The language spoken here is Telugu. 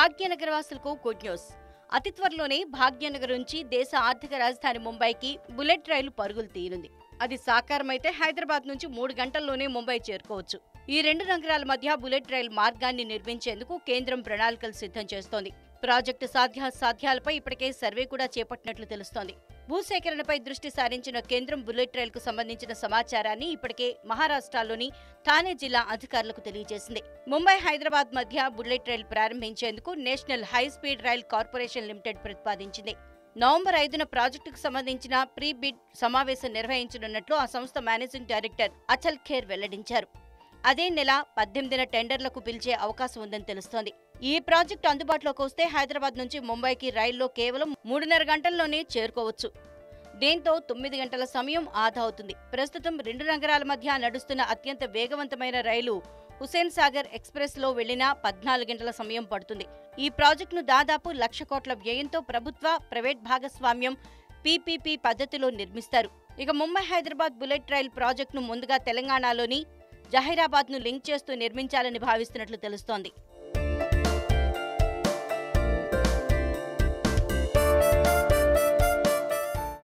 భాగ్యనగర వాసులకు గుడ్ న్యూస్ అతి త్వరలోనే భాగ్యనగర్ నుంచి దేశ ఆర్థిక రాజధాని ముంబైకి బుల్లెట్ రైలు పరుగులు తీయనుంది అది సాకారమైతే హైదరాబాద్ నుంచి మూడు గంటల్లోనే ముంబై చేరుకోవచ్చు ఈ రెండు నగరాల మధ్య బుల్లెట్ రైలు మార్గాన్ని నిర్మించేందుకు కేంద్రం ప్రణాళికలు సిద్ధం చేస్తోంది ప్రాజెక్టు సాధ్యాసాధ్యాలపై ఇప్పటికే సర్వే కూడా చేపట్టినట్లు తెలుస్తోంది భూసేకరణపై దృష్టి సారించిన కేంద్రం బుల్లెట్ రైలుకు సంబంధించిన సమాచారాన్ని ఇప్పటికే మహారాష్ట్రలోని థానే జిల్లా అధికారులకు తెలియజేసింది ముంబై హైదరాబాద్ మధ్య బుల్లెట్ రైలు ప్రారంభించేందుకు National High Speed Rail Corporation Limited ప్రతిపాదించింది నవంబర్ ఐదున ప్రాజెక్టుకు సంబంధించిన ప్రీ బిడ్ సమావేశం నిర్వహించనున్నట్లు ఆ సంస్థ మేనేజింగ్ డైరెక్టర్ అచల్ ఖేర్ వెల్లడించారు అదే నెల పద్దెనిమిదిన టెండర్లకు పిలిచే అవకాశం ఉందని తెలుస్తోంది ఈ ప్రాజెక్టు అందుబాటులోకి వస్తే హైదరాబాద్ నుంచి ముంబైకి రైల్లో కేవలం మూడున్నర గంటల్లోనే చేరుకోవచ్చు దీంతో తొమ్మిది గంటల సమయం ఆదా అవుతుంది ప్రస్తుతం రెండు నగరాల మధ్య నడుస్తున్న అత్యంత వేగవంతమైన రైలు హుసేన్ సాగర్ ఎక్స్ప్రెస్ లో వెళ్లినా పద్నాలుగు గంటల సమయం పడుతుంది ఈ ప్రాజెక్టును దాదాపు లక్ష కోట్ల వ్యయంతో ప్రభుత్వ ప్రైవేట్ భాగస్వామ్యం పీపీపీ పద్ధతిలో నిర్మిస్తారు ఇక ముంబై హైదరాబాద్ బుల్లెట్ రైల్ ప్రాజెక్టును ముందుగా తెలంగాణలోని జహీరాబాద్ ను లింక్ చేస్తూ నిర్మించాలని భావిస్తున్నట్లు తెలుస్తోంది